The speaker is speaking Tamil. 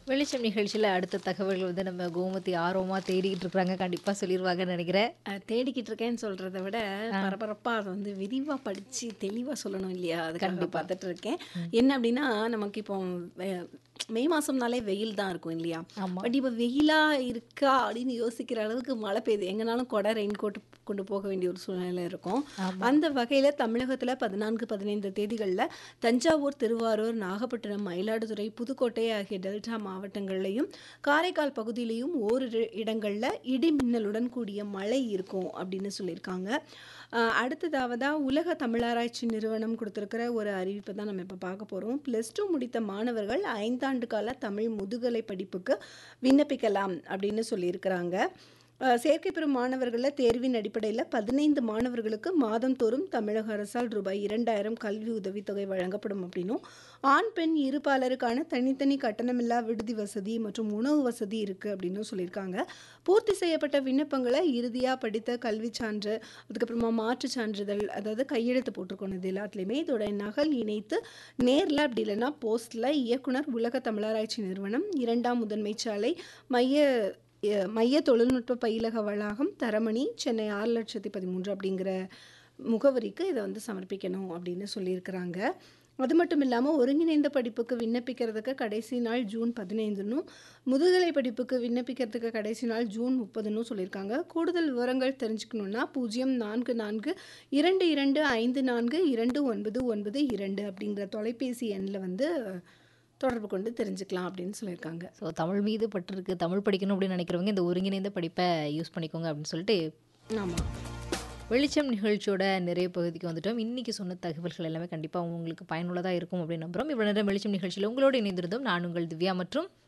வெளிச்சம் நிகழ்ச்சியில் அடுத்த தகவல்கள் வந்து நம்ம கோமதி ஆர்வமாக தேடிக்கிட்டு இருக்கிறாங்க கண்டிப்பாக சொல்லிடுவாங்கன்னு நினைக்கிறேன் அஹ் தேடிக்கிட்டு இருக்கேன்னு சொல்றதை விட பரபரப்பா அதை வந்து விரிவா படிச்சு தெளிவா சொல்லணும் இல்லையா அதுக்காக பார்த்துட்டு இருக்கேன் என்ன அப்படின்னா நமக்கு இப்போ வெ- மே மாசம்னாலே வெயில் தான் இருக்கும் இல்லையா ஆமா. பட் இப்போ வெயிலா இருக்கா அப்படின்னு யோசிக்கிற அளவுக்கு மழை பெய்யுது எங்கனாலும் கொடை ரெயின் கோட் கொண்டு போக வேண்டிய ஒரு சூழ்நிலை இருக்கும் அந்த வகையில தமிழகத்துல பதினான்கு பதினைந்து தேதிகள்ல தஞ்சாவூர் திருவாரூர் நாகப்பட்டினம் மயிலாடுதுறை புதுக்கோட்டை ஆகிய டெல்டா மாவட்டங்கள்லையும் காரைக்கால் பகுதியிலையும் ஓரிரு இடங்கள்ல இடி மின்னலுடன் கூடிய மழை இருக்கும் அப்படின்னு சொல்லியிருக்காங்க ஆஹ் அடுத்ததாவதா உலக தமிழாராய்ச்சி நிறுவனம் கொடுத்துருக்கிற ஒரு அறிவிப்பை தான் நம்ம இப்போ பார்க்க போகிறோம் ப்ளஸ் டூ முடித்த மாணவர்கள் ஐந்தாண்டு கால தமிழ் முதுகலை படிப்புக்கு விண்ணப்பிக்கலாம் அப்படின்னு சொல்லியிருக்கிறாங்க ஆஹ் சேர்க்கை பெறும் மாணவர்களில் தேர்வின் அடிப்படையில் பதினைந்து மாணவர்களுக்கு மாதந்தோறும் தமிழக அரசால் ரூபாய் இரண்டாயிரம் கல்வி உதவித்தொகை வழங்கப்படும் அப்படின்னும் ஆண் பெண் இருபாலருக்கான தனித்தனி கட்டணமில்லா விடுதி வசதி மற்றும் உணவு வசதி இருக்குது அப்படின்னு சொல்லியிருக்காங்க பூர்த்தி செய்யப்பட்ட விண்ணப்பங்களை இறுதியாக படித்த கல்வி சான்று அதுக்கப்புறமா மாற்றுச் சான்றிதழ் அதாவது கையெழுத்து போட்டிருக்கணும் இது எல்லாத்துலேயுமே இதோட நகல் இணைத்து நேரில் அப்படி இல்லைன்னா போஸ்ட்டில் இயக்குனர் உலக தமிழாராய்ச்சி நிறுவனம் இரண்டாம் முதன்மை சாலை மைய எ- மைய தொழில்நுட்ப பயிலக வளாகம் தரமணி சென்னை ஆறு லட்சத்தி பதிமூன்று அப்படிங்கிற முகவரிக்கு இதை வந்து சமர்ப்பிக்கணும் அப்படின்னு சொல்லியிருக்கிறாங்க அது மட்டும் இல்லாமல் ஒருங்கிணைந்த படிப்புக்கு விண்ணப்பிக்கிறதுக்கு கடைசி நாள் ஜூன் பதினைந்துன்னும் முதுகலை படிப்புக்கு விண்ணப்பிக்கிறதுக்கு கடைசி நாள் ஜூன் முப்பதுன்னு சொல்லியிருக்காங்க கூடுதல் விவரங்கள் தெரிஞ்சுக்கணுன்னா பூஜ்ஜியம் நான்கு நான்கு இரண்டு இரண்டு ஐந்து நான்கு இரண்டு ஒன்பது ஒன்பது இரண்டு அப்படிங்கிற தொலைபேசி எண்ணில் வந்து தொடர்பு கொண்டு தெரிஞ்சுக்கலாம் அப்படின்னு சொல்லியிருக்காங்க ஸோ தமிழ் மீது பற்றிருக்கு தமிழ் படிக்கணும் அப்படின்னு நினைக்கிறவங்க இந்த ஒருங்கிணைந்த படிப்பை யூஸ் பண்ணிக்கோங்க அப்படின்னு சொல்லிட்டு ஆமாம் வெளிச்சம் நிகழ்ச்சியோட நிறைய பகுதிக்கு வந்துட்டோம் இன்னைக்கு சொன்ன தகவல்கள் எல்லாமே கண்டிப்பாக உங்களுக்கு பயனுள்ளதாக இருக்கும் அப்படின்னு நம்புகிறோம் இவ்வளோ நேரம் வெளிச்சம் நிகழ்ச்சியில் உங்களோடு இணைந்திருந்தோம் நான் உங்கள் திவ்யா மற்றும்